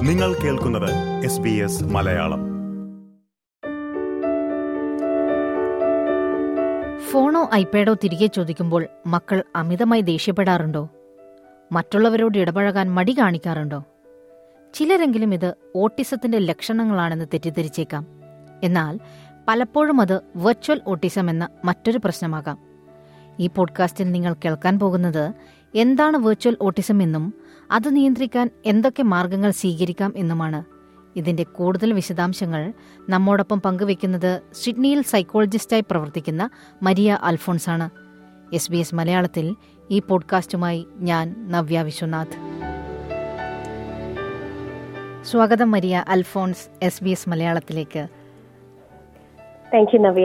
നിങ്ങൾ കേൾക്കുന്നത് S B S Malayalam ഫോണോ ഐപാഡോ തിരികെ ചോദിക്കുമ്പോൾ മക്കൾ അമിതമായി ദേഷ്യപ്പെടാറുണ്ടോ മറ്റുള്ളവരോട് ഇടപഴകാൻ മടി കാണിക്കാറുണ്ടോ ചിലരെങ്കിലും ഇത് ഓട്ടിസത്തിന്റെ ലക്ഷണങ്ങളാണെന്ന് തെറ്റിദ്ധരിച്ചേക്കാം എന്നാൽ പലപ്പോഴും അത് വെർച്വൽ ഓട്ടിസം എന്ന മറ്റൊരു പ്രശ്നമാകാം ഈ പോഡ്കാസ്റ്റിൽ നിങ്ങൾ കേൾക്കാൻ പോകുന്നത് എന്താണ് വെർച്വൽ ഓട്ടിസം എന്നും അത് നിയന്ത്രിക്കാൻ എന്തൊക്കെ മാർഗങ്ങൾ സ്വീകരിക്കാം എന്നുമാണ് ഇതിന്റെ കൂടുതൽ വിശദാംശങ്ങൾ നമ്മോടൊപ്പം പങ്കുവെക്കുന്നത് സിഡ്നിയിൽ സൈക്കോളജിസ്റ്റായി പ്രവർത്തിക്കുന്ന മരിയ അൽഫോൺസാണ് എസ് ബി എസ് മലയാളത്തിൽ ഈ പോഡ്കാസ്റ്റുമായി ഞാൻ നവ്യ വിശ്വനാഥ് സ്വാഗതം Maria Alphonse S B S മലയാളത്തിലേക്ക് താങ്ക് യു നവ്യ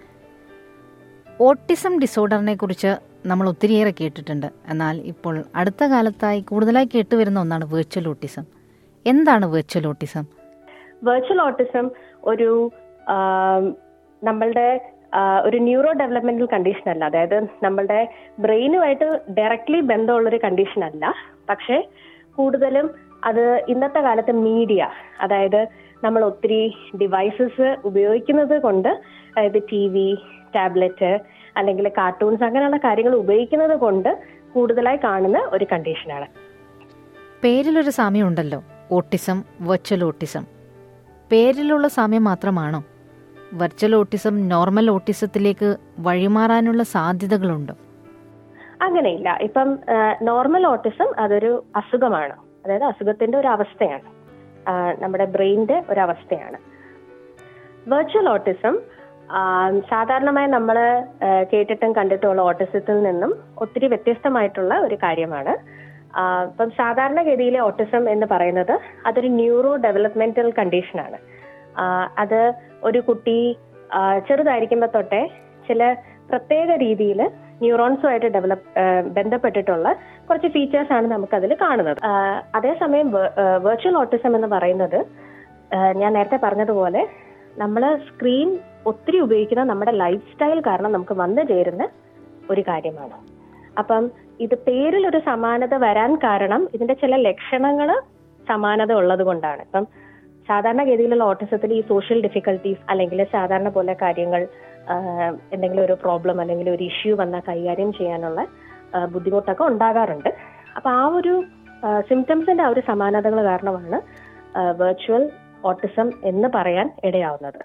ഓട്ടിസം ഡിസോർഡറിനെ കുറിച്ച് നമ്മൾ ഒത്തിരിയേറെ കേട്ടിട്ടുണ്ട് എന്നാൽ ഇപ്പോൾ അടുത്ത കാലത്തായി കൂടുതലായി കേട്ടുവരുന്ന ഒന്നാണ് വെർച്വൽ ഓട്ടിസം എന്താണ് വെർച്വൽ ഓട്ടിസം വെർച്വൽ ഓട്ടിസം ഒരു ആം, നമ്മളുടെ ആ, ഒരു ന്യൂറോ ഡെവലപ്മെന്റൽ കണ്ടീഷൻ അല്ല അതായത് നമ്മളുടെ ബ്രെയിനുമായിട്ട് ഡയറക്ട്ലി ബന്ധമുള്ളൊരു കണ്ടീഷൻ അല്ല പക്ഷേ കൂടുതലും അത് ഇന്നത്തെ കാലത്ത് മീഡിയ അതായത് നമ്മൾ ഒത്തിരി ഡിവൈസസ് ഉപയോഗിക്കുന്നത് കൊണ്ട് അതായത് ടി വി ടാബ്ലറ്റ് അല്ലെങ്കിൽ കാർട്ടൂൺസ് അങ്ങനെയുള്ള കാര്യങ്ങൾ ഉപയോഗിക്കുന്നത് കൊണ്ട് കൂടുതലായി കാണുന്ന ഒരു കണ്ടീഷനാണ് പേരിലൊരു സാമ്യമുണ്ടല്ലോ ഓട്ടിസം വെർച്വൽ ഓട്ടിസം പേരിലുള്ള സാമ്യം മാത്രമാണോ വെർച്വൽ ഓട്ടിസം നോർമൽ ഓട്ടിസത്തിലേക്ക് വഴിമാറാനുള്ള സാധ്യതകളുണ്ടോ അങ്ങനെയില്ല ഇപ്പം നോർമൽ ഓട്ടിസം അതൊരു അസുഖമാണ് അതായത് അസുഖത്തിന്റെ ഒരു അവസ്ഥയാണ് ആ, നമ്മുടെ ബ്രെയിനിന്റെ ഒരു അവസ്ഥയാണ് വെർച്വൽ ഓട്ടിസം സാധാരണമായി നമ്മൾ കേട്ടിട്ടും കണ്ടിട്ടുമുള്ള ഓട്ടിസത്തിൽ നിന്നും ഒത്തിരി വ്യത്യസ്തമായിട്ടുള്ള ഒരു കാര്യമാണ് ആ, ഇപ്പം സാധാരണഗതിയിലെ ഓട്ടിസം എന്ന് പറയുന്നത് അതൊരു ന്യൂറോ ഡെവലപ്മെന്റൽ കണ്ടീഷനാണ് ആ, അത് ഒരു കുട്ടി ആ, ചെറുതായിരിക്കുമ്പോൾ തൊട്ടേ ചില പ്രത്യേക രീതിയിൽ ന്യൂറോൺസുമായിട്ട് ഡെവലപ്പ് ബന്ധപ്പെട്ടിട്ടുള്ള കുറച്ച് ഫീച്ചേഴ്സ് ആണ് നമുക്ക് അതിൽ കാണുന്നത് ആ, അതേസമയം വെർച്വൽ ഓട്ടിസം എന്ന് പറയുന്നത് ആ, ഞാൻ നേരത്തെ പറഞ്ഞതുപോലെ നമ്മൾ സ്ക്രീൻ ഒത്തിരി ഉപയോഗിക്കുന്ന നമ്മുടെ ലൈഫ് സ്റ്റൈൽ കാരണം നമുക്ക് വന്നു ചേരുന്ന ഒരു കാര്യമാണ് അപ്പം ഇത് പേരിൽ ഒരു സമാനത വരാൻ കാരണം ഇതിന്റെ ചില ലക്ഷണങ്ങൾ സമാനത ഉള്ളത് കൊണ്ടാണ് ഇപ്പം സാധാരണഗതിയിലുള്ള ഓട്ടിസത്തിൽ ഈ സോഷ്യൽ ഡിഫിക്കൽട്ടീസ് അല്ലെങ്കിൽ സാധാരണ പോലെ കാര്യങ്ങൾ ആ, എന്തെങ്കിലും ഒരു പ്രോബ്ലം അല്ലെങ്കിൽ ഒരു ഇഷ്യൂ വന്നാൽ കൈകാര്യം ചെയ്യാനുള്ള ആ, ബുദ്ധിമുട്ടൊക്കെ ഉണ്ടാകാറുണ്ട് അപ്പൊ ആ ഒരു സിംറ്റംസിന്റെ ആ ഒരു സമാനതകൾ കാരണമാണ് വെർച്വൽ ഓട്ടിസം എന്ന് പറയാൻ ഇടയാവുന്നത്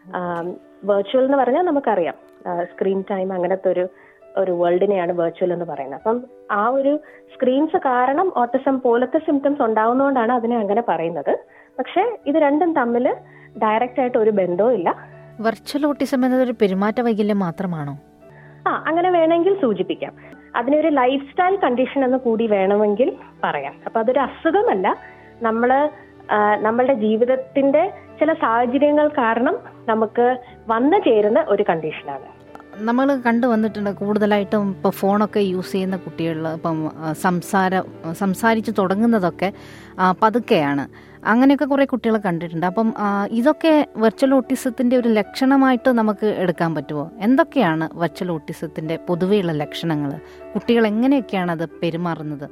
വെർച്വൽ എന്ന് പറഞ്ഞാൽ നമുക്കറിയാം സ്ക്രീൻ ടൈം അങ്ങനത്തെ ഒരു ഒരു വേൾഡിനെയാണ് വെർച്വൽ എന്ന് പറയുന്നത് അപ്പം ആ ഒരു സ്ക്രീൻസ് കാരണം ഓട്ടിസം പോലത്തെ സിംറ്റംസ് ഉണ്ടാവുന്നതുകൊണ്ടാണ് അതിനെ അങ്ങനെ പറയുന്നത് പക്ഷെ ഇത് രണ്ടും തമ്മിൽ ഡയറക്റ്റ് ആയിട്ട് ഒരു ബന്ധവും ഇല്ല വെർച്വൽ ഓട്ടിസം എന്നതൊരു പെരുമാറ്റ വൈകല്യം മാത്രമാണോ ആ അങ്ങനെ വേണമെങ്കിൽ സൂചിപ്പിക്കാം അതിനൊരു ലൈഫ് സ്റ്റൈൽ കണ്ടീഷൻ എന്ന് കൂടി വേണമെങ്കിൽ പറയാം അപ്പൊ അതൊരു അസുഖമല്ല നമ്മള് ആ, നമ്മളുടെ ജീവിതത്തിന്റെ ചില സാഹചര്യങ്ങൾ കാരണം നമുക്ക് വന്നു ചേരുന്ന ഒരു കണ്ടീഷനാണ് നമ്മൾ കണ്ടു വന്നിട്ടുണ്ട് കൂടുതലായിട്ടും ഇപ്പോൾ ഫോണൊക്കെ യൂസ് ചെയ്യുന്ന കുട്ടികളിൽ ഇപ്പം ആ, സംസാരം സംസാരിച്ച് തുടങ്ങുന്നതൊക്കെ ആ, പതുക്കെയാണ് അങ്ങനെയൊക്കെ കുറേ കുട്ടികളെ കണ്ടിട്ടുണ്ട് അപ്പം ആ, ഇതൊക്കെ വെർച്വൽ ഓട്ടിസത്തിൻ്റെ ഒരു ലക്ഷണമായിട്ട് നമുക്ക് എടുക്കാൻ പറ്റുമോ എന്തൊക്കെയാണ് വെർച്വൽ ഓട്ടിസത്തിൻ്റെ പൊതുവെയുള്ള ലക്ഷണങ്ങൾ കുട്ടികൾ എങ്ങനെയൊക്കെയാണ് അത് പെരുമാറുന്നത്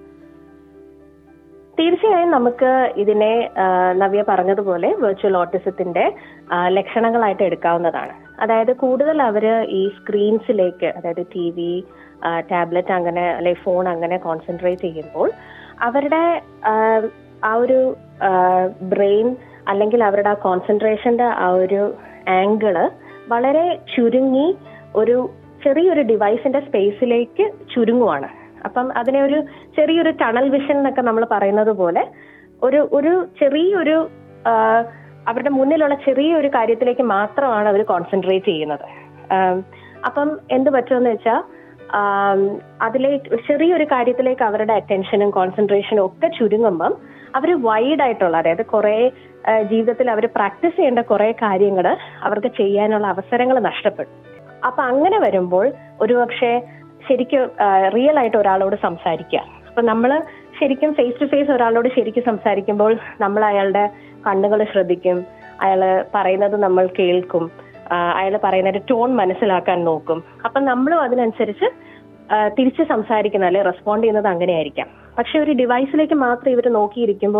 തീർച്ചയായും നമുക്ക് ഇതിനെ ആ, നവ്യ പറഞ്ഞതുപോലെ വെർച്വൽ ഓട്ടിസത്തിന്റെ ആ, ലക്ഷണങ്ങളായിട്ട് എടുക്കാവുന്നതാണ് അതായത് കൂടുതൽ അവര് ഈ സ്ക്രീൻസിലേക്ക് അതായത് ടി വി ടാബ്ലറ്റ് അങ്ങനെ അല്ലെങ്കിൽ ഫോൺ അങ്ങനെ കോൺസെൻട്രേറ്റ് ചെയ്യുമ്പോൾ അവരുടെ ആ, ആ ഒരു ബ്രെയിൻ അല്ലെങ്കിൽ അവരുടെ ആ കോൺസെൻട്രേഷന്റെ ആ ഒരു ആംഗിള് വളരെ ചുരുങ്ങി ഒരു ചെറിയൊരു ഡിവൈസിന്റെ സ്പേസിലേക്ക് ചുരുങ്ങുവാണ് അപ്പം അതിനെ ഒരു ചെറിയൊരു ടണൽ വിഷൻ എന്നൊക്കെ നമ്മൾ പറയുന്നത് പോലെ ഒരു ഒരു ചെറിയൊരു ആ, അവരുടെ മുന്നിലുള്ള ചെറിയൊരു കാര്യത്തിലേക്ക് മാത്രമാണ് അവർ കോൺസെൻട്രേറ്റ് ചെയ്യുന്നത് ആം, അപ്പം എന്ത് പറ്റുമെന്ന് വെച്ചാൽ അതിലേക്ക് ചെറിയൊരു കാര്യത്തിലേക്ക് അവരുടെ അറ്റൻഷനും കോൺസെൻട്രേഷനും ഒക്കെ ചുരുങ്ങുമ്പം അവർ വൈഡ് ആയിട്ടുള്ള അതായത് കുറെ ജീവിതത്തിൽ അവർ പ്രാക്ടീസ് ചെയ്യേണ്ട കുറെ കാര്യങ്ങൾ അവർക്ക് ചെയ്യാനുള്ള അവസരങ്ങൾ നഷ്ടപ്പെടും അപ്പൊ അങ്ങനെ വരുമ്പോൾ ഒരുപക്ഷെ ശരിക്കും റിയൽ ആയിട്ട് ഒരാളോട് സംസാരിക്കുക അപ്പൊ നമ്മൾ ശരിക്കും ഫേസ് ടു ഫേസ് ഒരാളോട് ശരിക്കും സംസാരിക്കുമ്പോൾ നമ്മൾ അയാളുടെ കണ്ണുകൾ ശ്രദ്ധിക്കും അയാൾ പറയുന്നത് നമ്മൾ കേൾക്കും അയാൾ പറയുന്നതിന്റെ ടോൺ മനസ്സിലാക്കാൻ നോക്കും അപ്പം നമ്മളും അതിനനുസരിച്ച് ആ, തിരിച്ച് സംസാരിക്കുന്ന അല്ലെ റെസ്പോണ്ട് ചെയ്യുന്നത് അങ്ങനെയായിരിക്കാം പക്ഷെ ഒരു ഡിവൈസിലേക്ക് മാത്രം ഇവർ നോക്കിയിരിക്കുമ്പോൾ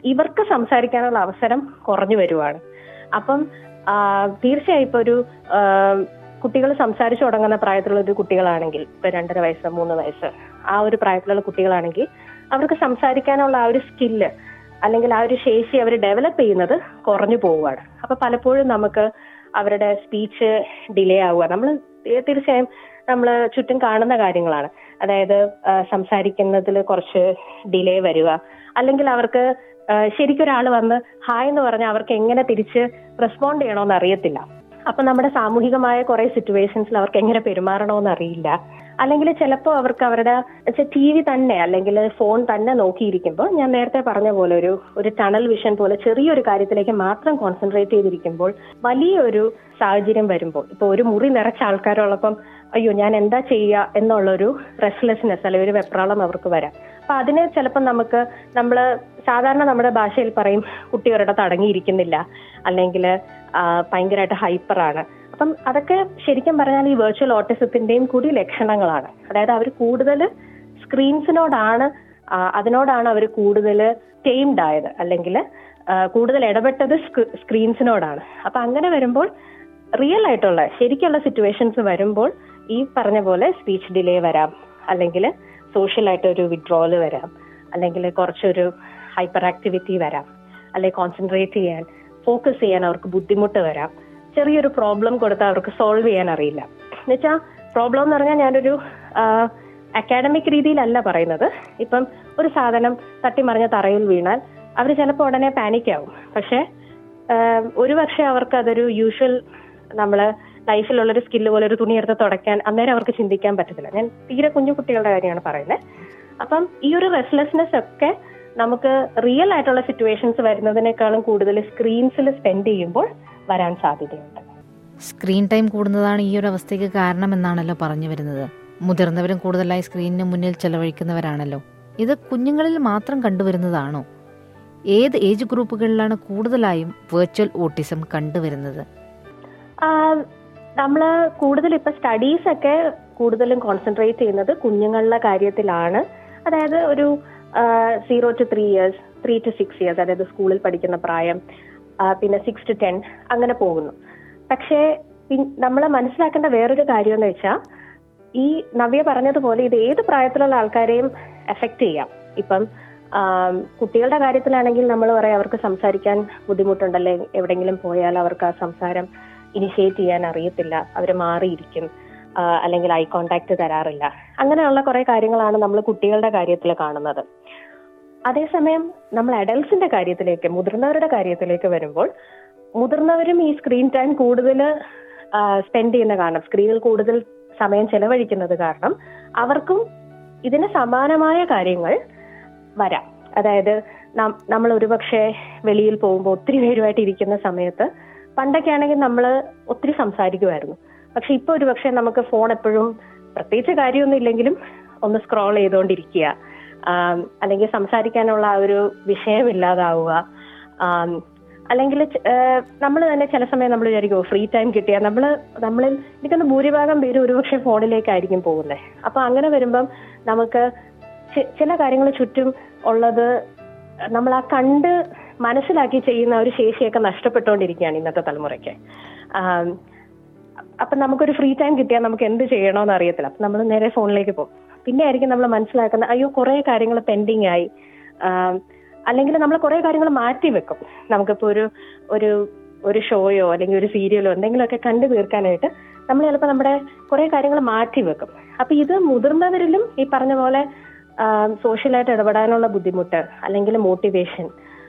ഇവർക്ക് സംസാരിക്കാനുള്ള അവസരം കുറഞ്ഞു വരുവാണ് അപ്പം ആ, തീർച്ചയായും ഇപ്പൊ ഒരു കുട്ടികൾ സംസാരിച്ചു തുടങ്ങുന്ന പ്രായത്തിലുള്ള ഒരു കുട്ടികളാണെങ്കിൽ ഇപ്പൊ രണ്ടര വയസ്സ് മൂന്ന് വയസ്സ് ആ ഒരു പ്രായത്തിലുള്ള കുട്ടികളാണെങ്കിൽ അവർക്ക് സംസാരിക്കാനുള്ള ആ ഒരു സ്കില്ല് അല്ലെങ്കിൽ ആ ഒരു ശേഷി അവർ ഡെവലപ്പ് ചെയ്യുന്നത് കുറഞ്ഞു പോവുകയാണ് അപ്പൊ പലപ്പോഴും നമുക്ക് അവരുടെ സ്പീച്ച് ഡിലേ ആവുക നമ്മൾ തീർച്ചയായും നമ്മൾ ചുറ്റും കാണുന്ന കാര്യങ്ങളാണ് അതായത് ആ, സംസാരിക്കുന്നതിൽ കുറച്ച് ഡിലേ വരിക അല്ലെങ്കിൽ അവർക്ക് ആ, ശരിക്കും ഒരാൾ വന്ന് ഹായ് എന്ന് പറഞ്ഞാൽ അവർക്ക് എങ്ങനെ തിരിച്ച് റെസ്പോണ്ട് ചെയ്യണമെന്ന് അറിയത്തില്ല അപ്പൊ നമ്മുടെ സാമൂഹികമായ കുറെ സിറ്റുവേഷൻസിൽ അവർക്ക് എങ്ങനെ പെരുമാറണമെന്ന് അറിയില്ല അല്ലെങ്കിൽ ചിലപ്പോൾ അവർക്ക് അവരുടെ ടി വി തന്നെ അല്ലെങ്കിൽ ഫോൺ തന്നെ നോക്കിയിരിക്കുമ്പോൾ ഞാൻ നേരത്തെ പറഞ്ഞ പോലെ ഒരു ഒരു ടണൽ വിഷൻ പോലെ ചെറിയൊരു കാര്യത്തിലേക്ക് മാത്രം കോൺസെൻട്രേറ്റ് ചെയ്തിരിക്കുമ്പോൾ വലിയൊരു സാഹചര്യം വരുമ്പോൾ ഇപ്പൊ ഒരു മുറി നിറച്ച ആൾക്കാരുള്ളപ്പം അയ്യോ ഞാൻ എന്താ ചെയ്യുക എന്നുള്ളൊരു റെസ്റ്റ്ലെസ്നെസ് അല്ലെങ്കിൽ ഒരു വെപ്രാളം അവർക്ക് വരാം അപ്പൊ അതിന് ചിലപ്പോൾ നമുക്ക് നമ്മൾ സാധാരണ നമ്മുടെ ഭാഷയിൽ പറയും കുട്ടി ഒരിടത്ത് അടങ്ങിയിരിക്കുന്നില്ല അല്ലെങ്കിൽ ഭയങ്കരമായിട്ട് ഹൈപ്പറാണ് അപ്പം അതൊക്കെ ശരിക്കും പറഞ്ഞാൽ ഈ വെർച്വൽ ഓട്ടിസത്തിന്റെയും കൂടി ലക്ഷണങ്ങളാണ് അതായത് അവർ കൂടുതൽ സ്ക്രീൻസിനോടാണ് ആ, അതിനോടാണ് അവർ കൂടുതൽ ടൈംഡ് ആയത് അല്ലെങ്കിൽ കൂടുതൽ ഇടപെട്ടത് സ്ക്രീൻസിനോടാണ് അപ്പൊ അങ്ങനെ വരുമ്പോൾ റിയൽ ആയിട്ടുള്ള ശരിക്കുള്ള സിറ്റുവേഷൻസ് വരുമ്പോൾ ഈ പറഞ്ഞ പോലെ സ്പീച്ച് ഡിലേ വരാം അല്ലെങ്കിൽ സോഷ്യൽ ആയിട്ട് ഒരു വിഡ്രോവൽ വരാം അല്ലെങ്കിൽ കുറച്ചൊരു ഹൈപ്പർ ആക്ടിവിറ്റി വരാം അല്ലെങ്കിൽ കോൺസെൻട്രേറ്റ് ചെയ്യാൻ ഫോക്കസ് ചെയ്യാൻ അവർക്ക് ബുദ്ധിമുട്ട് വരാം ചെറിയൊരു പ്രോബ്ലം കൊടുത്താൽ അവർക്ക് സോൾവ് ചെയ്യാൻ അറിയില്ല എന്നുവെച്ചാൽ പ്രോബ്ലം എന്ന് പറഞ്ഞാൽ ഞാനൊരു അക്കാഡമിക് രീതിയിലല്ല പറയുന്നത് ഇപ്പം ഒരു സാധനം തട്ടിമറിഞ്ഞ തറയിൽ വീണാൽ അവർ ചിലപ്പോൾ ഉടനെ പാനിക് ആവും പക്ഷെ ആഹ് ഒരു പക്ഷേ അവർക്ക് അതൊരു യൂഷ്വൽ നമ്മള് ലൈഫിലുള്ള ഒരു സ്കില്ല് പോലെ ഒരു തുണി എടുത്ത് തുടയ്ക്കാൻ അന്നേരം അവർക്ക് ചിന്തിക്കാൻ പറ്റത്തില്ല ഞാൻ തീരെ കുഞ്ഞു കുട്ടികളുടെ കാര്യമാണ് പറയുന്നത് അപ്പം ഈ ഒരു റെസ്റ്റ്ലെസ്നെസ് ഒക്കെ നമുക്ക് റിയൽ ആയിട്ടുള്ള സിറ്റുവേഷൻസ് വരുന്നതിനേക്കാളും കൂടുതൽ സ്ക്രീൻസിൽ സ്പെൻഡ് ചെയ്യുമ്പോൾ വരാൻ സാധ്യതയുണ്ട് സ്ക്രീൻ ടൈം കൂടുന്നതാണ് ഈ ഒരു അവസ്ഥയ്ക്ക് കാരണമെന്നാണല്ലോ പറഞ്ഞു വരുന്നത് മുതിർന്നവരും കൂടുതലായി സ്ക്രീനിന് മുന്നിൽ ചെലവഴിക്കുന്നവരാണല്ലോ ഇത് കുഞ്ഞുങ്ങളിൽ മാത്രം കണ്ടുവരുന്നതാണോ ഏത് ഏജ് ഗ്രൂപ്പുകളിലാണ് കൂടുതലായും വെർച്വൽ ഓട്ടിസം കണ്ടുവരുന്നത് നമ്മൾ കൂടുതൽ ഇപ്പൊ സ്റ്റഡീസ് ഒക്കെ കൂടുതലും കോൺസെൻട്രേറ്റ് ചെയ്യുന്നത് കുഞ്ഞുങ്ങളുടെ കാര്യത്തിലാണ് അതായത് ഒരു zero to three years three to six years അതായത് സ്കൂളിൽ പഠിക്കുന്ന പ്രായം ആ, പിന്നെ സിക്സ് ടു ടെൻ അങ്ങനെ പോകുന്നു പക്ഷേ നമ്മൾ മനസ്സിലാക്കേണ്ട വേറൊരു കാര്യം എന്ന് വെച്ചാൽ ഈ നവ്യ പറഞ്ഞതുപോലെ ഇത് ഏത് പ്രായത്തിലുള്ള ആൾക്കാരെയും എഫക്റ്റ് ചെയ്യാം ഇപ്പം ആം, കുട്ടികളുടെ കാര്യത്തിലാണെങ്കിൽ നമ്മൾ പറയാം അവർക്ക് സംസാരിക്കാൻ ബുദ്ധിമുട്ടുണ്ടല്ലേ എവിടെയെങ്കിലും പോയാൽ അവർക്ക് ആ സംസാരം ഇനിഷ്യേറ്റ് ചെയ്യാൻ അറിയത്തില്ല അവർ മാറിയിരിക്കും ആ, അല്ലെങ്കിൽ ഐ കോണ്ടാക്ട് തരാറില്ല അങ്ങനെയുള്ള കുറെ കാര്യങ്ങളാണ് നമ്മൾ കുട്ടികളുടെ കാര്യത്തിൽ കാണുന്നത് അതേസമയം നമ്മൾ അഡൽസിന്റെ കാര്യത്തിലേക്ക് മുതിർന്നവരുടെ കാര്യത്തിലേക്ക് വരുമ്പോൾ മുതിർന്നവരും ഈ സ്ക്രീൻ ടൈം കൂടുതൽ സ്പെൻഡ് ചെയ്യുന്ന കാരണം സ്ക്രീനിൽ കൂടുതൽ സമയം ചെലവഴിക്കുന്നത് കാരണം അവർക്കും ഇതിന് സമാനമായ കാര്യങ്ങൾ വരാം അതായത് നം- നമ്മൾ ഒരുപക്ഷെ വെളിയിൽ പോകുമ്പോൾ ഒത്തിരി പേരുമായിട്ട് ഇരിക്കുന്ന സമയത്ത് പണ്ടൊക്കെ ആണെങ്കിൽ നമ്മൾ ഒത്തിരി സംസാരിക്കുമായിരുന്നു പക്ഷെ ഇപ്പൊ ഒരുപക്ഷെ നമുക്ക് ഫോൺ എപ്പോഴും പ്രത്യേകിച്ച് കാര്യമൊന്നും ഇല്ലെങ്കിലും ഒന്ന് സ്ക്രോൾ ചെയ്തുകൊണ്ടിരിക്കുക ആം, അല്ലെങ്കിൽ സംസാരിക്കാനുള്ള ആ ഒരു വിഷയമില്ലാതാവുക ആം, അല്ലെങ്കിൽ നമ്മൾ തന്നെ ചില സമയം നമ്മൾ വിചാരിക്കും ഫ്രീ ടൈം കിട്ടിയാൽ നമ്മൾ നമ്മളിൽ എനിക്കൊന്ന് ഭൂരിഭാഗം പേര് ഒരുപക്ഷെ ഫോണിലേക്കായിരിക്കും പോകുന്നത് അപ്പൊ അങ്ങനെ വരുമ്പം നമുക്ക് ചി- ചില കാര്യങ്ങൾ ചുറ്റും ഉള്ളത് നമ്മൾ ആ കണ്ട് മനസ്സിലാക്കി ചെയ്യുന്ന ഒരു ശേഷിയൊക്കെ നഷ്ടപ്പെട്ടുകൊണ്ടിരിക്കുകയാണ് ഇന്നത്തെ തലമുറയ്ക്ക് ആം, അപ്പൊ നമുക്കൊരു ഫ്രീ ടൈം കിട്ടിയാൽ നമുക്ക് എന്ത് ചെയ്യണമെന്ന് അറിയത്തില്ല അപ്പൊ നമ്മൾ നേരെ ഫോണിലേക്ക് പോകും പിന്നെ ആയിരിക്കും നമ്മൾ മനസ്സിലാക്കുന്നത് അയ്യോ കുറെ കാര്യങ്ങൾ പെൻഡിങ് ആയി ആം, അല്ലെങ്കിൽ നമ്മൾ കുറെ കാര്യങ്ങൾ മാറ്റി വെക്കും നമുക്കിപ്പോ ഒരു ഒരു ഒരു ഷോയോ അല്ലെങ്കിൽ ഒരു സീരിയലോ എന്തെങ്കിലുമൊക്കെ കണ്ടു തീർക്കാനായിട്ട് നമ്മൾ ചിലപ്പോൾ നമ്മുടെ കുറെ കാര്യങ്ങൾ മാറ്റി വെക്കും അപ്പൊ ഇത് മുതിർന്നവരിലും ഈ പറഞ്ഞ പോലെ സോഷ്യലായിട്ട് ഇടപെടാനുള്ള ബുദ്ധിമുട്ട് അല്ലെങ്കിൽ മോട്ടിവേഷൻ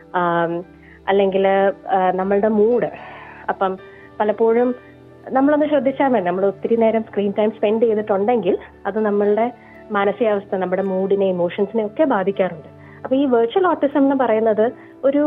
അല്ലെങ്കിൽ നമ്മളുടെ മൂഡ് അപ്പം പലപ്പോഴും നമ്മളൊന്ന് ശ്രദ്ധിച്ചാൽ മതി നമ്മൾ ഒത്തിരി നേരം സ്ക്രീൻ ടൈം സ്പെൻഡ് ചെയ്തിട്ടുണ്ടെങ്കിൽ അത് നമ്മളുടെ മാനസികാവസ്ഥ നമ്മുടെ മൂഡിനെ ഇമോഷൻസിനെ ഒക്കെ ബാധിക്കാറുണ്ട് അപ്പൊ ഈ വെർച്വൽ ഓട്ടിസം എന്ന് പറയുന്നത് ഒരു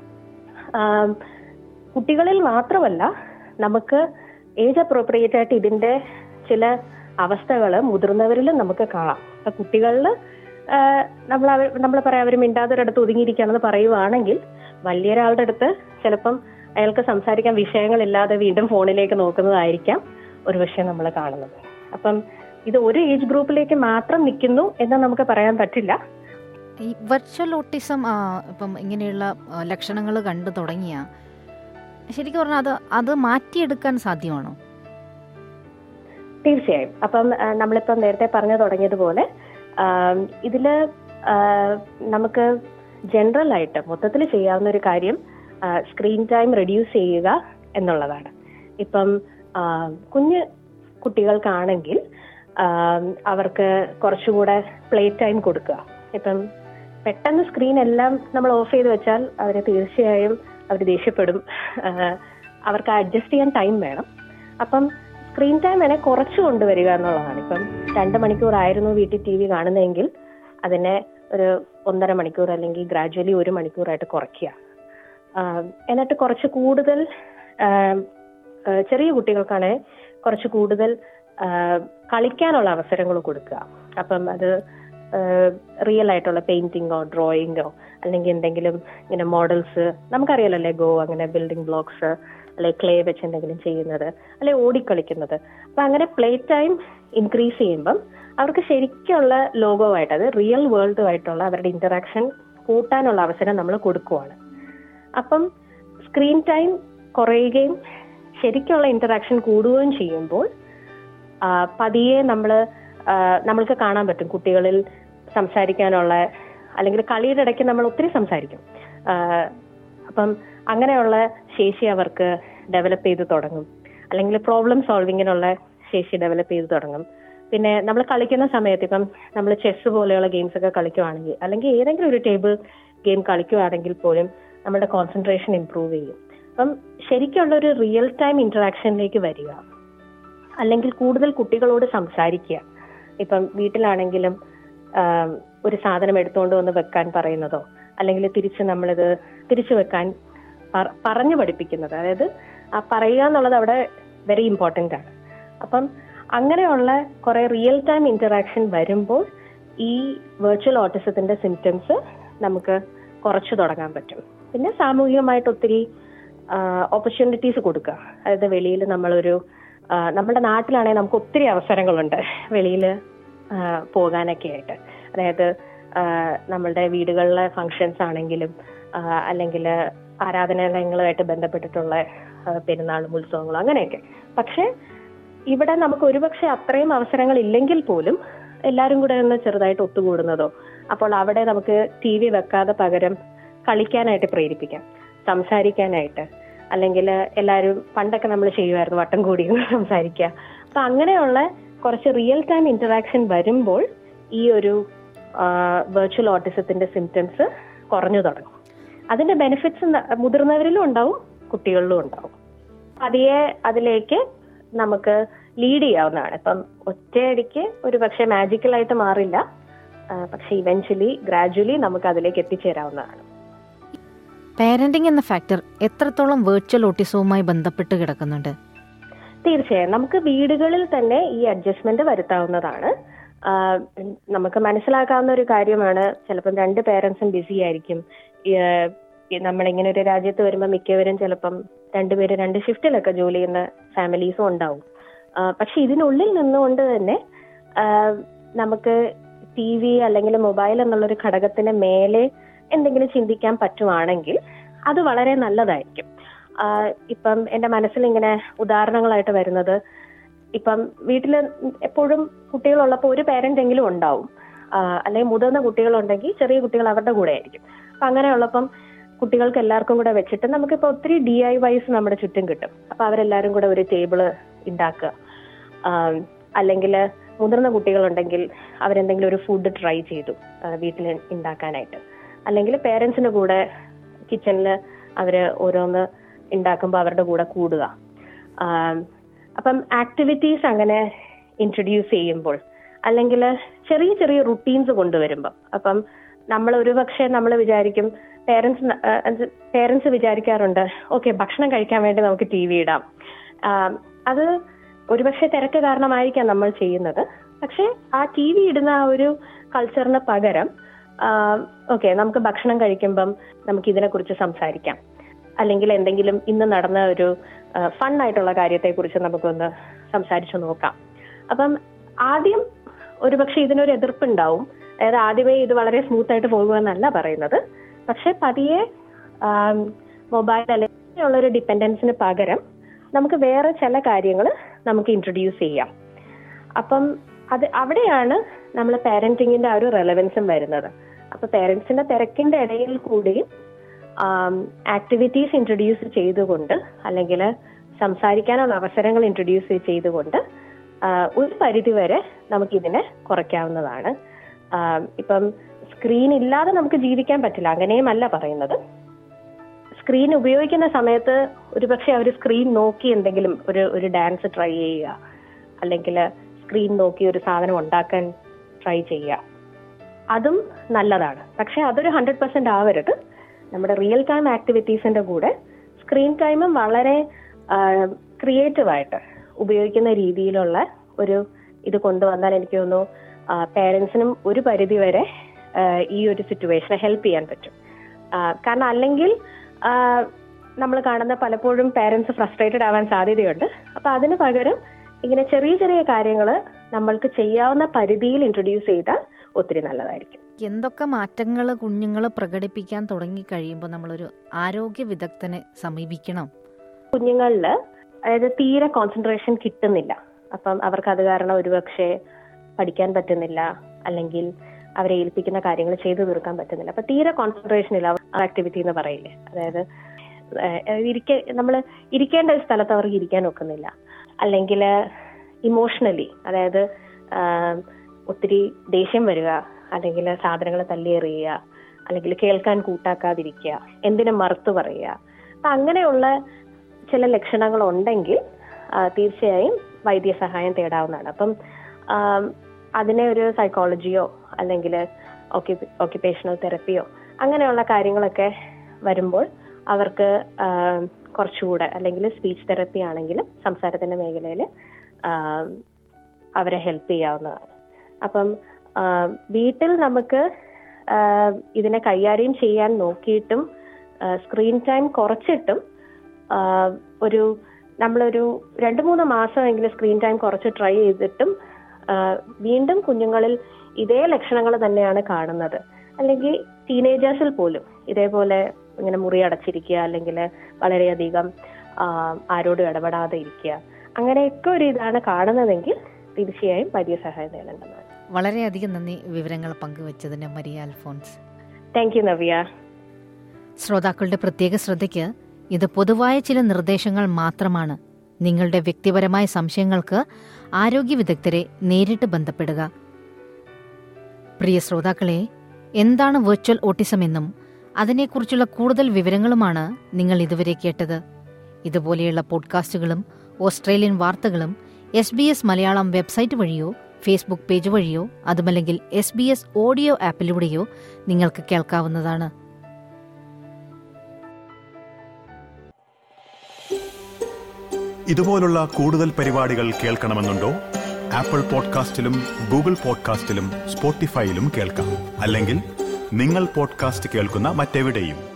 ആം, കുട്ടികളിൽ മാത്രമല്ല നമുക്ക് ഏജ് അപ്രോപ്രിയേറ്റ് ആയിട്ട് ഇതിന്റെ ചില അവസ്ഥകൾ മുതിർന്നവരിലും നമുക്ക് കാണാം അപ്പൊ കുട്ടികളിൽ നമ്മൾ അവർ നമ്മൾ പറയാം അവർ മിണ്ടാതൊരിടത്ത് ഒതുങ്ങിയിരിക്കുകയാണെന്ന് പറയുവാണെങ്കിൽ വലിയൊരാളുടെ അടുത്ത് ചിലപ്പം അയാൾക്ക് സംസാരിക്കാൻ വിഷയങ്ങളില്ലാതെ വീണ്ടും ഫോണിലേക്ക് നോക്കുന്നതായിരിക്കാം ഒരുപക്ഷെ നമ്മൾ കാണുന്നത് അപ്പം ഇത് ഒരു ഏജ് ഗ്രൂപ്പിലേക്ക് മാത്രം നിൽക്കുന്നു എന്ന് നമുക്ക് പറയാൻ പറ്റില്ല ഈ വെർച്വൽ ഓട്ടിസം ഇപ്പം ഇങ്ങനെയുള്ള ലക്ഷണങ്ങൾ കണ്ടു തുടങ്ങിയ ശരിക്കും പറഞ്ഞാൽ അത് അത് മാറ്റിയെടുക്കാൻ സാധ്യമാണോ തീർച്ചയായും അപ്പം ആ, നമ്മളിപ്പം നേരത്തെ പറഞ്ഞു തുടങ്ങിയതുപോലെ ആം, ഇതില് ആ, നമുക്ക് ജനറൽ ആയിട്ട് മൊത്തത്തിൽ ചെയ്യാവുന്ന ഒരു കാര്യം സ്ക്രീൻ ടൈം റെഡ്യൂസ് ചെയ്യുക എന്നുള്ളതാണ് ഇപ്പം ആ, കുഞ്ഞ് കുട്ടികൾക്കാണെങ്കിൽ ആം, അവർക്ക് കുറച്ചുകൂടെ പ്ലേ ടൈം കൊടുക്കുക ഇപ്പം പെട്ടെന്ന് സ്ക്രീൻ എല്ലാം നമ്മൾ ഓഫ് ചെയ്ത് വെച്ചാൽ അവർ തീർച്ചയായും അവർ ദേഷ്യപ്പെടും ആ, അവർക്ക് അഡ്ജസ്റ്റ് ചെയ്യാൻ ടൈം വേണം അപ്പം സ്ക്രീൻ ടൈം വേണേ കുറച്ച് കൊണ്ടുവരിക എന്നുള്ളതാണ് ഇപ്പം രണ്ട് മണിക്കൂറായിരുന്നു വീട്ടിൽ ടി വി കാണുന്നതെങ്കിൽ അതിനെ ഒരു ഒന്നര മണിക്കൂർ അല്ലെങ്കിൽ ഗ്രാജുവലി ഒരു മണിക്കൂറായിട്ട് കുറയ്ക്കുക ആം, എന്നിട്ട് കുറച്ച് കൂടുതൽ ആം, ആ, ചെറിയ കുട്ടികൾക്കാണെ കുറച്ച് കൂടുതൽ ആ, കളിക്കാനുള്ള അവസരങ്ങൾ കൊടുക്കുക അപ്പം അത് റിയൽ ആയിട്ടുള്ള പെയിന്റിങ്ങോ ഡ്രോയിങ്ങോ അല്ലെങ്കിൽ എന്തെങ്കിലും ഇങ്ങനെ മോഡൽസ് നമുക്കറിയാലോ ലെഗോ അങ്ങനെ ബിൽഡിംഗ് ബ്ലോക്സ് അല്ലെ ക്ലേ വെച്ച് എന്തെങ്കിലും ചെയ്യുന്നത് അല്ലെ ഓടിക്കളിക്കുന്നത് അപ്പൊ അങ്ങനെ പ്ലേ ടൈം ഇൻക്രീസ് ചെയ്യുമ്പം അവർക്ക് ശരിക്കുള്ള ലോകവുമായിട്ട് അത് റിയൽ വേൾഡുമായിട്ടുള്ള അവരുടെ ഇന്ററാക്ഷൻ കൂട്ടാനുള്ള അവസരം നമ്മൾ കൊടുക്കുവാണ് അപ്പം സ്ക്രീൻ ടൈം കുറയുകയും ശരിക്കുള്ള ഇന്ററാക്ഷൻ കൂടുകയും ചെയ്യുമ്പോൾ ആ, പതിയെ നമ്മൾ നമ്മൾക്ക് കാണാൻ പറ്റും കുട്ടികളിൽ സംസാരിക്കാനുള്ള അല്ലെങ്കിൽ കളിയുടെ ഇടയ്ക്ക് നമ്മൾ ഒത്തിരി സംസാരിക്കും ആ, അപ്പം അങ്ങനെയുള്ള ശേഷി അവർക്ക് ഡെവലപ്പ് ചെയ്ത് തുടങ്ങും അല്ലെങ്കിൽ പ്രോബ്ലം സോൾവിങ്ങിനുള്ള ശേഷി ഡെവലപ്പ് ചെയ്ത് തുടങ്ങും പിന്നെ നമ്മൾ കളിക്കുന്ന സമയത്ത് ഇപ്പം നമ്മൾ ചെസ് പോലെയുള്ള ഗെയിംസ് ഒക്കെ കളിക്കുവാണെങ്കിൽ അല്ലെങ്കിൽ ഏതെങ്കിലും ഒരു ടേബിൾ ഗെയിം കളിക്കുവാണെങ്കിൽ പോലും നമ്മുടെ കോൺസെൻട്രേഷൻ ഇംപ്രൂവ് ചെയ്യും അപ്പം ശരിക്കുള്ള ഒരു റിയൽ ടൈം ഇന്ററാക്ഷനിലേക്ക് വരിക അല്ലെങ്കിൽ കൂടുതൽ കുട്ടികളോട് സംസാരിക്കുക ഇപ്പം വീട്ടിലാണെങ്കിലും ആം, ഒരു സാധനം എടുത്തുകൊണ്ട് വന്ന് വെക്കാൻ പറയുന്നതോ അല്ലെങ്കിൽ തിരിച്ച് നമ്മളിത് തിരിച്ചു വെക്കാൻ പറ- പറഞ്ഞു പഠിപ്പിക്കുന്നത് അതായത് ആ പറയുക എന്നുള്ളത് അവിടെ വെരി ഇമ്പോർട്ടന്റ് ആണ് അപ്പം അങ്ങനെയുള്ള കുറെ റിയൽ ടൈം ഇന്ററാക്ഷൻ വരുമ്പോൾ ഈ വെർച്വൽ ഓട്ടിസത്തിന്റെ സിംറ്റംസ് നമുക്ക് കുറച്ചു തുടങ്ങാൻ പറ്റും പിന്നെ സാമൂഹികമായിട്ട് ഒത്തിരി ഓപ്പർച്യൂണിറ്റീസ് കൊടുക്കുക അതായത് വെളിയിൽ നമ്മളൊരു ആ, നമ്മുടെ നാട്ടിലാണെങ്കിൽ നമുക്ക് ഒത്തിരി അവസരങ്ങളുണ്ട് വെളിയിൽ പോകാനൊക്കെ ആയിട്ട് അതായത് ആ, നമ്മളുടെ വീടുകളിലെ ഫങ്ഷൻസ് ആണെങ്കിലും അല്ലെങ്കിൽ ആരാധനാലയങ്ങളുമായിട്ട് ബന്ധപ്പെട്ടിട്ടുള്ള ആ, പെരുന്നാളും ഉത്സവങ്ങളും അങ്ങനെയൊക്കെ പക്ഷെ ഇവിടെ നമുക്ക് ഒരുപക്ഷെ അത്രയും അവസരങ്ങൾ ഇല്ലെങ്കിൽ പോലും എല്ലാവരും കൂടെ ഒന്ന് ചെറുതായിട്ട് ഒത്തുകൂടുന്നതോ അപ്പോൾ അവിടെ നമുക്ക് ടി വി വെക്കാതെ പകരം കളിക്കാനായിട്ട് പ്രേരിപ്പിക്കാം സംസാരിക്കാനായിട്ട് അല്ലെങ്കിൽ എല്ലാവരും പണ്ടൊക്കെ നമ്മൾ ചെയ്യുമായിരുന്നു വട്ടം കൂടി ഇരുന്ന് സംസാരിക്കുക അപ്പൊ അങ്ങനെയുള്ള കുറച്ച് റിയൽ ടൈം ഇന്ററാക്ഷൻ വരുമ്പോൾ ഈ ഒരു വെർച്വൽ ഓട്ടിസത്തിന്റെ സിംറ്റംസ് കുറഞ്ഞു തുടങ്ങും അതിന്റെ ബെനിഫിറ്റ്സ് മുതിർന്നവരിലും ഉണ്ടാവും കുട്ടികളിലും ഉണ്ടാവും പതിയെ അതിലേക്ക് നമുക്ക് ലീഡ് ചെയ്യാവുന്നതാണ് ഇപ്പം ഒറ്റയടിക്ക് ഒരു പക്ഷേ മാജിക്കലായിട്ട് മാറില്ല ആ, പക്ഷെ ഇവൻച്വലി ഗ്രാജുവലി നമുക്ക് അതിലേക്ക് എത്തിച്ചേരാവുന്നതാണ് പാരന്റിംഗ് എന്ന ഫാക്ടർ എത്രത്തോളം വെർച്വൽ ഓട്ടിസവുമായി ബന്ധപ്പെട്ട് കിടക്കുന്നുണ്ട് തീർച്ചയായും നമുക്ക് വീടുകളിൽ തന്നെ ഈ അഡ്ജസ്റ്റ്മെന്റ് വരുത്താവുന്നതാണ് ആ, നമുക്ക് മനസ്സിലാക്കാവുന്ന ഒരു കാര്യമാണ് ചിലപ്പം രണ്ട് പേരൻസും ബിസി ആയിരിക്കും ഈ, ഈ നമ്മളിങ്ങനെ ഒരു രാജ്യത്ത് വരുമ്പോൾ മിക്കവരും ചിലപ്പം രണ്ടുപേര് രണ്ട് ഷിഫ്റ്റിലൊക്കെ ജോലി ചെയ്യുന്ന ഫാമിലീസും ഉണ്ടാവും ആ, പക്ഷെ ഇതിനുള്ളിൽ നിന്നുകൊണ്ട് തന്നെ ആ, നമുക്ക് ടി വി അല്ലെങ്കിൽ മൊബൈൽ എന്നുള്ളൊരു ഘടകത്തിന് മേലെ എന്തെങ്കിലും ചിന്തിക്കാൻ പറ്റുവാണെങ്കിൽ അത് വളരെ നല്ലതായിരിക്കും ആ, ഇപ്പം എന്റെ മനസ്സിൽ ഇങ്ങനെ ഉദാഹരണങ്ങളായിട്ട് വരുന്നത് ഇപ്പം വീട്ടിൽ എപ്പോഴും കുട്ടികളുള്ളപ്പോൾ ഒരു പേരന്റ് എങ്കിലും ഉണ്ടാവും ആ, അല്ലെങ്കിൽ മുതിർന്ന കുട്ടികളുണ്ടെങ്കിൽ ചെറിയ കുട്ടികൾ അവരുടെ കൂടെ ആയിരിക്കും അപ്പൊ അങ്ങനെയുള്ളപ്പം കുട്ടികൾക്ക് എല്ലാവർക്കും കൂടെ വെച്ചിട്ട് നമുക്കിപ്പോ ഒത്തിരി ഡി ഐ വൈസ് നമ്മുടെ ചുറ്റും കിട്ടും അപ്പൊ അവരെല്ലാരും കൂടെ ഒരു ടേബിള് ഉണ്ടാക്കുക അല്ലെങ്കിൽ മുതിർന്ന കുട്ടികളുണ്ടെങ്കിൽ അവരെന്തെങ്കിലും ഒരു ഫുഡ് ട്രൈ ചെയ്തു വീട്ടിൽ ഉണ്ടാക്കാനായിട്ട് അല്ലെങ്കിൽ പേരൻസിന്റെ കൂടെ കിച്ചണിൽ അവര് ഓരോന്ന് ഉണ്ടാക്കുമ്പോൾ അവരുടെ കൂടെ കൂടുക ആം, അപ്പം ആക്ടിവിറ്റീസ് അങ്ങനെ ഇൻട്രൊഡ്യൂസ് ചെയ്യുമ്പോൾ അല്ലെങ്കിൽ ചെറിയ ചെറിയ റുട്ടീൻസ് കൊണ്ടുവരുമ്പോൾ അപ്പം നമ്മൾ ഒരുപക്ഷെ നമ്മൾ വിചാരിക്കും പേരൻസ് പേരൻസ് വിചാരിക്കാറുണ്ട് ഓക്കെ ഭക്ഷണം കഴിക്കാൻ വേണ്ടി നമുക്ക് ടി വി ഇടാം ആം, അത് ഒരുപക്ഷെ തിരക്ക് കാരണമായിരിക്കാം നമ്മൾ ചെയ്യുന്നത് പക്ഷെ ആ ടി വി ഇടുന്ന ആ ഒരു കൾച്ചറിന് പകരം ഓക്കെ നമുക്ക് ഭക്ഷണം കഴിക്കുമ്പം നമുക്ക് ഇതിനെക്കുറിച്ച് സംസാരിക്കാം അല്ലെങ്കിൽ എന്തെങ്കിലും ഇന്ന് നടന്ന ഒരു ഫൺ ആയിട്ടുള്ള കാര്യത്തെക്കുറിച്ച് നമുക്കൊന്ന് സംസാരിച്ചു നോക്കാം അപ്പം ആദ്യം ഒരുപക്ഷെ ഇതിനൊരു എതിർപ്പുണ്ടാവും അതായത് ആദ്യമേ ഇത് വളരെ സ്മൂത്ത് ആയിട്ട് പോകുക എന്നല്ല പറയുന്നത് പക്ഷെ പതിയെ മൊബൈൽ അല്ലെങ്കിൽ ഉള്ളൊരു ഡിപ്പെൻഡൻസിന് പകരം നമുക്ക് വേറെ ചില കാര്യങ്ങൾ നമുക്ക് ഇൻട്രൊഡ്യൂസ് ചെയ്യാം അപ്പം അത് അവിടെയാണ് നമ്മൾ പാരന്റിങ്ങിന്റെ ആ ഒരു റെലവൻസും വരുന്നത് അപ്പൊ പേരൻസിന്റെ തിരക്കിന്റെ ഇടയിൽ കൂടിയും ആക്ടിവിറ്റീസ് ഇൻട്രൊഡ്യൂസ് ചെയ്തുകൊണ്ട് അല്ലെങ്കിൽ സംസാരിക്കാനുള്ള അവസരങ്ങൾ ഇൻട്രൊഡ്യൂസ് ചെയ്തുകൊണ്ട് ആ, ഒരു പരിധി വരെ നമുക്കിതിനെ കുറയ്ക്കാവുന്നതാണ് ആ, ഇപ്പം സ്ക്രീൻ ഇല്ലാതെ നമുക്ക് ജീവിക്കാൻ പറ്റില്ല അങ്ങനെയുമല്ല പറയുന്നത് സ്ക്രീൻ ഉപയോഗിക്കുന്ന സമയത്ത് ഒരുപക്ഷെ അവർ സ്ക്രീൻ നോക്കി എന്തെങ്കിലും ഒരു ഒരു ഡാൻസ് ട്രൈ ചെയ്യുക അല്ലെങ്കിൽ സ്ക്രീൻ നോക്കി ഒരു സാധനം ഉണ്ടാക്കാൻ ട്രൈ ചെയ്യുക അതും നല്ലതാണ് പക്ഷെ അതൊരു ഹൺഡ്രഡ് പെർസെന്റ് ആവരുത് നമ്മുടെ റിയൽ ടൈം ആക്ടിവിറ്റീസിന്റെ കൂടെ സ്ക്രീൻ ടൈമും വളരെ ക്രിയേറ്റീവായിട്ട് ഉപയോഗിക്കുന്ന രീതിയിലുള്ള ഒരു ഇത് കൊണ്ടുവന്നാൽ എനിക്ക് തോന്നുന്നു പേരൻസിനും ഒരു പരിധി വരെ ആ, ഈ ഒരു സിറ്റുവേഷനെ ഹെൽപ്പ് ചെയ്യാൻ പറ്റും ആ, കാരണം അല്ലെങ്കിൽ നമ്മൾ കാണുന്ന പലപ്പോഴും പേരൻസ് ഫ്രസ്ട്രേറ്റഡ് ആവാൻ സാധ്യതയുണ്ട് അപ്പൊ അതിന് പകരം ഇങ്ങനെ ചെറിയ ചെറിയ കാര്യങ്ങൾ നമ്മൾക്ക് ചെയ്യാവുന്ന പരിധിയിൽ ഇൻട്രൊഡ്യൂസ് ചെയ്താൽ ഒത്തിരി നല്ലതായിരിക്കും എന്തൊക്കെ മാറ്റങ്ങൾ കുഞ്ഞുങ്ങൾ പ്രകടിപ്പിക്കാൻ തുടങ്ങി കഴിയുമ്പോൾ നമ്മളൊരു ആരോഗ്യ വിദഗ്ധനെ സമീപിക്കണം കുഞ്ഞുങ്ങളിൽ അതായത് തീരെ കോൺസെൻട്രേഷൻ കിട്ടുന്നില്ല അപ്പം അവർക്ക് അത് കാരണം ഒരുപക്ഷെ പഠിക്കാൻ പറ്റുന്നില്ല അല്ലെങ്കിൽ അവരെ ഏൽപ്പിക്കുന്ന കാര്യങ്ങൾ ചെയ്തു തീർക്കാൻ പറ്റുന്നില്ല അപ്പൊ തീരെ കോൺസെൻട്രേഷൻ ഇല്ല ആക്ടിവിറ്റി എന്ന് പറയില്ലേ അതായത് ഏഹ് ഇരിക്ക നമ്മൾ ഇരിക്കേണ്ട ഒരു സ്ഥലത്ത് അവർക്ക് ഇരിക്കാൻ ഒക്കുന്നില്ല അല്ലെങ്കിൽ ഇമോഷണലി അതായത് ആഹ് ഒത്തിരി ദേഷ്യം വരിക അല്ലെങ്കിൽ സാധനങ്ങൾ തള്ളിയെറിയുക അല്ലെങ്കിൽ കേൾക്കാൻ കൂട്ടാക്കാതിരിക്കുക എന്തിനും മറുത്തു പറയുക അപ്പൊ അങ്ങനെയുള്ള ചില ലക്ഷണങ്ങൾ ഉണ്ടെങ്കിൽ ആ, തീർച്ചയായും വൈദ്യസഹായം തേടാവുന്നതാണ് അപ്പം ആം, അതിനെ ഒരു സൈക്കോളജിയോ അല്ലെങ്കിൽ ഓക്യുപേഷണൽ തെറപ്പിയോ അങ്ങനെയുള്ള കാര്യങ്ങളൊക്കെ വരുമ്പോൾ അവർക്ക് ആം, കുറച്ചുകൂടെ അല്ലെങ്കിൽ സ്പീച്ച് തെറപ്പി ആണെങ്കിലും സംസാരത്തിന്റെ മേഖലയിൽ അവരെ ഹെൽപ്പ് ചെയ്യാവുന്നതാണ് അപ്പം ആ, വീട്ടിൽ നമുക്ക് ആ, ഇതിനെ കൈകാര്യം ചെയ്യാൻ നോക്കിയിട്ടും സ്ക്രീൻ ടൈം കുറച്ചിട്ടും ആ, ഒരു നമ്മളൊരു രണ്ട് മൂന്ന് മാസമെങ്കിലും സ്ക്രീൻ ടൈം കുറച്ച് ട്രൈ ചെയ്തിട്ടും ആ, വീണ്ടും കുഞ്ഞുങ്ങളിൽ ഇതേ ലക്ഷണങ്ങൾ തന്നെയാണ് കാണുന്നത് അല്ലെങ്കിൽ ടീനേജേഴ്സിൽ പോലും ഇതേപോലെ ഇങ്ങനെ മുറി അടച്ചിരിക്കുക അല്ലെങ്കിൽ വളരെയധികം ആ, ആരോടും ഇടപെടാതെ ഇരിക്കുക അങ്ങനെയൊക്കെ ഒരു ഇതാണ് കാണുന്നതെങ്കിൽ തീർച്ചയായും വലിയ സഹായം തേടേണ്ടതാണ് വളരെയധികം നന്ദി വിവരങ്ങൾ പങ്കുവച്ചതിന് Maria Alphonse thank you Navya ശ്രോതാക്കളുടെ പ്രത്യേക ശ്രദ്ധയ്ക്ക് ഇത് പൊതുവായ ചില നിർദ്ദേശങ്ങൾ മാത്രമാണ് നിങ്ങളുടെ വ്യക്തിപരമായ സംശയങ്ങൾക്ക് ആരോഗ്യ വിദഗ്ധരെ നേരിട്ട് ബന്ധപ്പെടുക പ്രിയ ശ്രോതാക്കളെ എന്താണ് വെർച്വൽ ഓട്ടിസം എന്നും അതിനെക്കുറിച്ചുള്ള കൂടുതൽ വിവരങ്ങളുമാണ് നിങ്ങൾ ഇതുവരെ കേട്ടത് ഇതുപോലെയുള്ള പോഡ്കാസ്റ്റുകളും ഓസ്ട്രേലിയൻ വാർത്തകളും S B S Malayalam website വഴിയോ ഫേസ്ബുക്ക് പേജ് വഴിയോ അതുമല്ലെങ്കിൽ എസ് ബി എസ് ഓഡിയോ ആപ്പിലൂടെയോ നിങ്ങൾക്ക് കേൾക്കാവുന്നതാണ് ഇതുപോലുള്ള കൂടുതൽ പരിപാടികൾ കേൾക്കണമെന്നുണ്ടോ ആപ്പിൾ പോഡ്കാസ്റ്റിലും ഗൂഗിൾ പോഡ്കാസ്റ്റിലും സ്പോട്ടിഫൈയിലും കേൾക്കാം അല്ലെങ്കിൽ നിങ്ങൾ പോഡ്കാസ്റ്റ് കേൾക്കുന്ന മറ്റെവിടെയും